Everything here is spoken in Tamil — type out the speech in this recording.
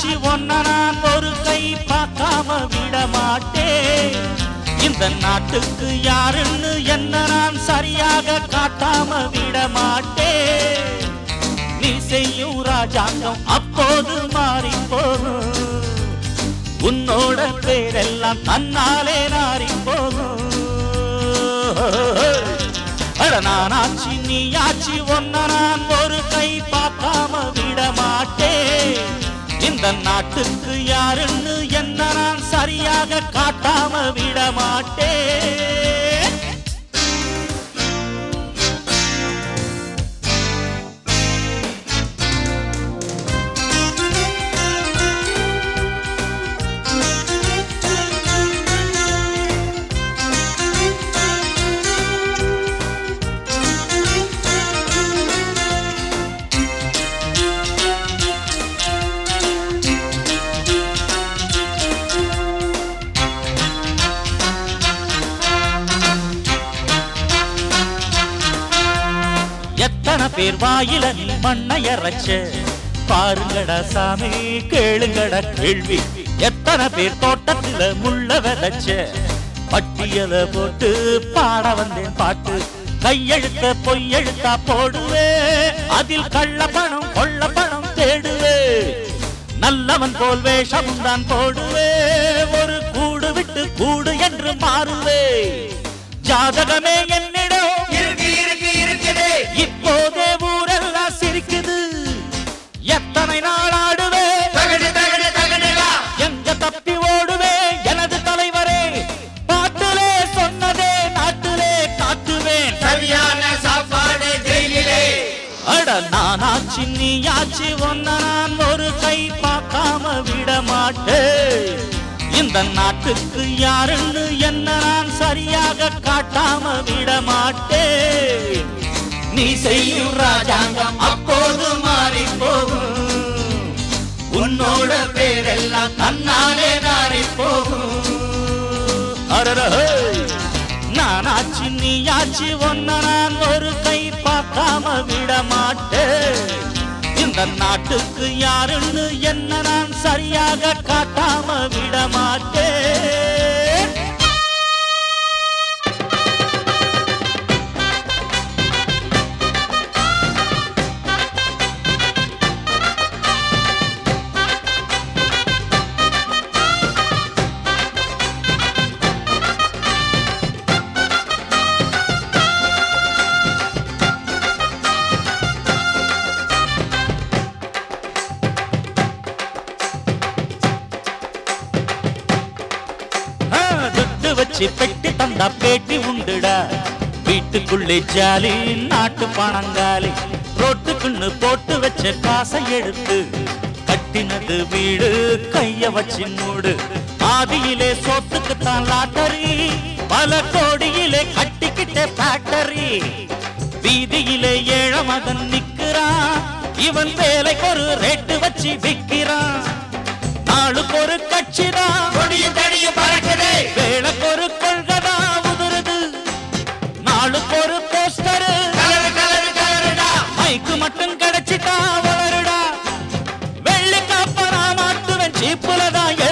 நீயாச்சு ஒன்ன நான் ஒரு கை பார்க்காம விட மாட்டேன் இந்த நாட்டுக்கு யாருன்னு என்ன நான் சரியாக காட்டாம விட மாட்டேன் நீ செய்யும் ராஜாங்கம் அப்போது மாறி போகும் உன்னோட பேரெல்லாம் தன்னாலே நாரி போகும் அட நானாச்சு நீயாச்சு ஒன்ன நான் ஒரு கை பார்க்காம விட மாட்டேன் இந்த நாட்டுக்கு யாருன்னு என்ன நான் சரியாக காட்டாம விட மாட்டேன் எத்தனை பேர் வாயில நீ மண்ணை அரைச்ச பாருங்கடா சாமி கேளுங்கடா கேள்வி எத்தனை பேர் தோட்டத்துல முள்ள விதைச்ச பட்டியல போட்டு பாட வந்தேன் பாட்டு கையெழுத்த பொய்யெழுத்தா போடுவே அதில் கள்ள பணம் கொள்ள பணம் தேடுவே நல்லவன் போல் வேஷமும் தான் போடுவே ஒரு கூடு விட்டு கூடு என்று மாறுவே ஜாதகமே என்னிடம் இருக்கு இருக்கு இருக்குது இப்போதே ஊரெல்லாம் சிரிக்குது எத்தனை நாள் ஆடுவே தகடு தகடு தகடுடா எங்க தப்பி ஓடுவே எனது தலைவரே பாட்டிலே சொன்னதே நாட்டிலே காட்டுவேன் சரியான சாப்பாடு ஜெயிலிலே அட நானாச்சு நீயாச்சு ஒன்ன நான் ஒரு கை பார்க்காம விட மாட்டேன் இந்த நாட்டுக்கு யாருன்னு என்ன நான் சரியாக காட்டாம விட மாட்டேன் நீ செய்யும் ராஜாங்கம் அப்போது மாறி போகும் உன்னோட பேரெல்லாம் தன்னாலே நாரி போகும் அரரஹே! நானாச்சு நீயாச்சு ஒன்ன நான் ஒரு கை பார்க்காம விட மாட்டேன் இந்த நாட்டுக்கு யாருன்னு என்ன நான் சரியாக காட்டாம விட மாட்டேன் ஆ, துட்டு வச்சு பெட்டி தந்தா பேட்டி உண்டுடா வீட்டுக்குள்ளே ஜாலி நாட்டு பணங்காலி ரோட்டுக்குன்னு போட்டு வச்ச காசை எடுத்து கட்டினது வீடு கைய வச்சு மூடு ஆதியிலே சோத்துக்குத்தான் லாட்டரி பல கோடியிலே கட்டிக்கிட்ட ஃபேக்டரி வீதியிலே ஏழ மகன் நிக்கிறான் இவன் வேலைக்கு ஒரு ரேட்டு வச்சு விக்கிறான் நாளுக்கு ஒரு கட்சிதான் கொடியும் தடியும் பறக்குது வேலைக்கு ஒரு கொள்கதா உதிருது நாளுக்கு ஒரு போஸ்டர் கலரு கலரு கலருடா மைக்கு மட்டும் கிடைச்சிட்டா வளருடா வெள்ளி காப்ப நான் மாட்டுவேன் சீப்புல தான்